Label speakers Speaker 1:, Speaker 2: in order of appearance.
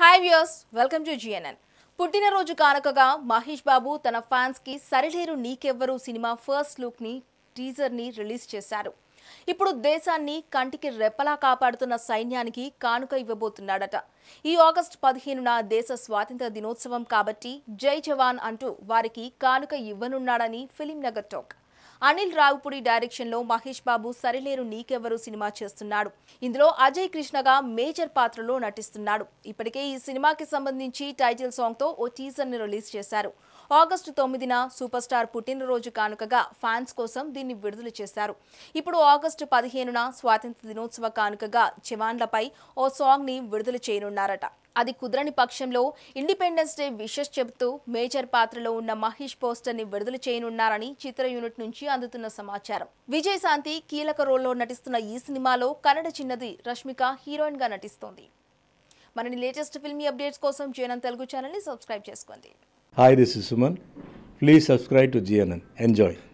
Speaker 1: Hi viewers welcome to GNN పుట్టినరోజు కానుకగా మహేష్ బాబు తన ఫ్యాన్స్ కి సరిలేరు నీకెవ్వరు సినిమా ఫస్ట్ లుక్ ని టీజర్ ని రిలీజ్ చేశారు ఇప్పుడు దేశాన్ని కంటికి రెప్పలా కాపాడుతున్న సైన్యానికి కానుక ఇవ్వబోతున్నాడట ఈ ఆగస్టు పదిహేనున దేశ స్వాతంత్ర దినోత్సవం కాబట్టి జై జవాన్ అంటూ వారికి కానుక ఇవ్వనున్నాడని film Nagar talk Anil Ravipudi direction లో మహేష్ బాబు సరిలేరు నీకెవ్వరు సినిమా చేస్తున్నాడు ఇందులో అజయ్ కృష్ణగా మేజర్ పాత్రలో నటిస్తున్నాడు ఇప్పటికే ఈ సినిమాకి సంబంధించి టైటిల్ సాంగ్ తో ఓ టీజర్ ని రిలీజ్ చేశారు ఆగస్టు తొమ్మిదిన సూపర్ స్టార్ పుట్టినరోజు కానుకగా ఫ్యాన్స్ కోసం దీన్ని విడుదల చేశారు ఇప్పుడు ఆగస్టు పదిహేనున స్వాతంత్ర దినోత్సవ కానుకగా జవాన్లపై ఓ సాంగ్ ని విడుదల చేయనున్నారట అది కుదరని పక్షంలో ఇండిపెండెన్స్ డే విషెస్ చెబుతూ మేజర్ పాత్రలో ఉన్న మహేష్ పోస్టర్ ని విడుదల చేయనున్నారని చిత్ర యూనిట్ నుంచి అందుతున్న సమాచారం విజయశాంతి కీలక రోల్లో నటిస్తున్న ఈ సినిమాలో కన్నడ చిన్నది రష్మిక హీరోయిన్ గా నటిస్తోంది మరిన్ని లేటెస్ట్ ఫిల్మీ అప్డేట్స్ కోసం జేఎన్ తెలుగు ఛానల్ ని సబ్స్క్రైబ్ చేసుకోండి
Speaker 2: Hi, this is Suman. Please subscribe to GNN. Enjoy.